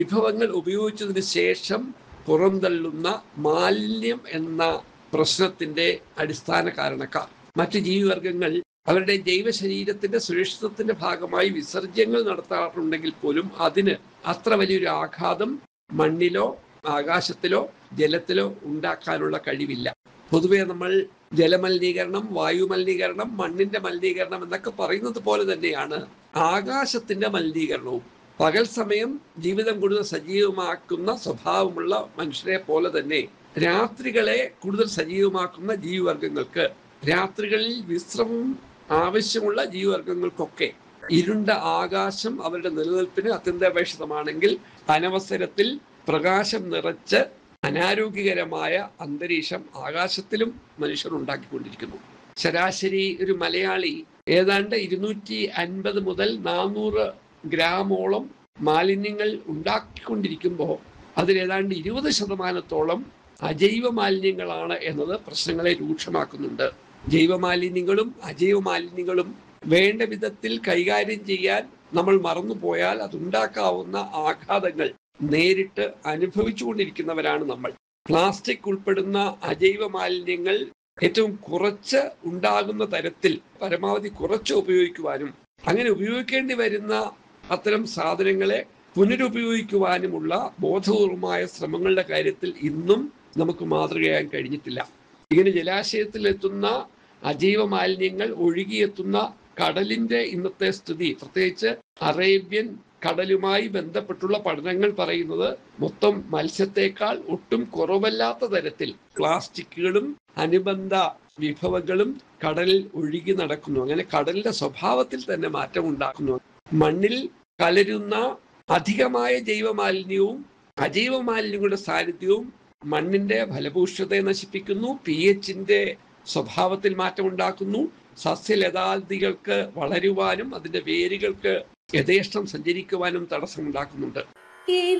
വിഭവങ്ങൾ ഉപയോഗിച്ചതിന് ശേഷം പുറന്തള്ളുന്ന മാലിന്യം എന്ന പ്രശ്നത്തിന്റെ അടിസ്ഥാന കാരണക്കാർ മറ്റ് ജീവിവർഗങ്ങൾ അവരുടെ ജൈവ ശരീരത്തിന്റെ സുരക്ഷിതത്തിന്റെ ഭാഗമായി വിസർജ്യങ്ങൾ നടത്താറുണ്ടെങ്കിൽ പോലും അതിന് അത്ര വലിയൊരു ആഘാതം മണ്ണിലോ ആകാശത്തിലോ ജലത്തിലോ ഉണ്ടാക്കാനുള്ള കഴിവില്ല പൊതുവെ നമ്മൾ ജലമലിനീകരണം വായു മലിനീകരണം മണ്ണിന്റെ മലിനീകരണം എന്നൊക്കെ പറയുന്നത് പോലെ തന്നെയാണ് ആകാശത്തിന്റെ മലിനീകരണവും പകൽ സമയം ജീവിതം കൂടുതൽ സജീവമാക്കുന്ന സ്വഭാവമുള്ള മനുഷ്യരെ പോലെ തന്നെ രാത്രികളെ കൂടുതൽ സജീവമാക്കുന്ന ജീവിവർഗങ്ങൾക്ക് രാത്രികളിൽ വിശ്രമം ആവശ്യമുള്ള ജീവിവർഗങ്ങൾക്കൊക്കെ ഇരുണ്ട ആകാശം അവരുടെ നിലനിൽപ്പിന് അത്യന്താപേക്ഷിതമാണെങ്കിൽ അനവസരത്തിൽ പ്രകാശം നിറച്ച് അനാരോഗ്യകരമായ അന്തരീക്ഷം ആകാശത്തിലും മനുഷ്യർ ഉണ്ടാക്കിക്കൊണ്ടിരിക്കുന്നു ശരാശരി ഒരു മലയാളി ഏതാണ്ട് ഇരുന്നൂറ്റി അൻപത് മുതൽ നാനൂറ് ഗ്രാമോളം മാലിന്യങ്ങൾ ഉണ്ടാക്കിക്കൊണ്ടിരിക്കുമ്പോൾ അതിൽ ഏതാണ്ട് ഇരുപത് ശതമാനത്തോളം അജൈവ മാലിന്യങ്ങളാണ് എന്നത് പ്രശ്നങ്ങളെ രൂക്ഷമാക്കുന്നുണ്ട് ജൈവ മാലിന്യങ്ങളും അജൈവ മാലിന്യങ്ങളും വേണ്ട വിധത്തിൽ കൈകാര്യം ചെയ്യാൻ നമ്മൾ മറന്നുപോയാൽ അതുണ്ടാക്കാവുന്ന ആഘാതങ്ങൾ നേരിട്ട് അനുഭവിച്ചുകൊണ്ടിരിക്കുന്നവരാണ് നമ്മൾ പ്ലാസ്റ്റിക് ഉൾപ്പെടുന്ന അജൈവ മാലിന്യങ്ങൾ ഏറ്റവും കുറച്ച് ഉണ്ടാകുന്ന തരത്തിൽ പരമാവധി കുറച്ച് ഉപയോഗിക്കുവാനും അങ്ങനെ ഉപയോഗിക്കേണ്ടി വരുന്ന അത്തരം സാധനങ്ങളെ പുനരുപയോഗിക്കുവാനുമുള്ള ബോധപൂർവമായ ശ്രമങ്ങളുടെ കാര്യത്തിൽ ഇന്നും നമുക്ക് മാതൃകയാൻ കഴിഞ്ഞിട്ടില്ല ഇങ്ങനെ ജലാശയത്തിൽ എത്തുന്ന അജൈവ മാലിന്യങ്ങൾ ഒഴുകിയെത്തുന്ന കടലിന്റെ ഇന്നത്തെ സ്ഥിതി പ്രത്യേകിച്ച് അറേബ്യൻ കടലുമായി ബന്ധപ്പെട്ടുള്ള പഠനങ്ങൾ പറയുന്നത് മൊത്തം മത്സ്യത്തെക്കാൾ ഒട്ടും കുറവല്ലാത്ത തരത്തിൽ പ്ലാസ്റ്റിക്കുകളും അനുബന്ധ വിഭവങ്ങളും കടലിൽ ഒഴുകി നടക്കുന്നു അങ്ങനെ കടലിന്റെ സ്വഭാവത്തിൽ തന്നെ മാറ്റം ഉണ്ടാക്കുന്നു മണ്ണിൽ കലരുന്ന അധികമായ ജൈവ മാലിന്യവും അജൈവ മാലിന്യങ്ങളുടെ സാന്നിധ്യവും മണ്ണിന്റെ ഫലഭൂഷ്ഠതയെ നശിപ്പിക്കുന്നു പി എച്ചിന്റെ സ്വഭാവത്തിൽ മാറ്റം ഉണ്ടാക്കുന്നു സസ്യലതാദികൾക്ക് വളരുവാനും അതിന്റെ വേരുകൾക്ക് യഥേഷ്ടം സഞ്ചരിക്കുവാനും തടസ്സമുണ്ടാക്കുന്നുണ്ട് ഈ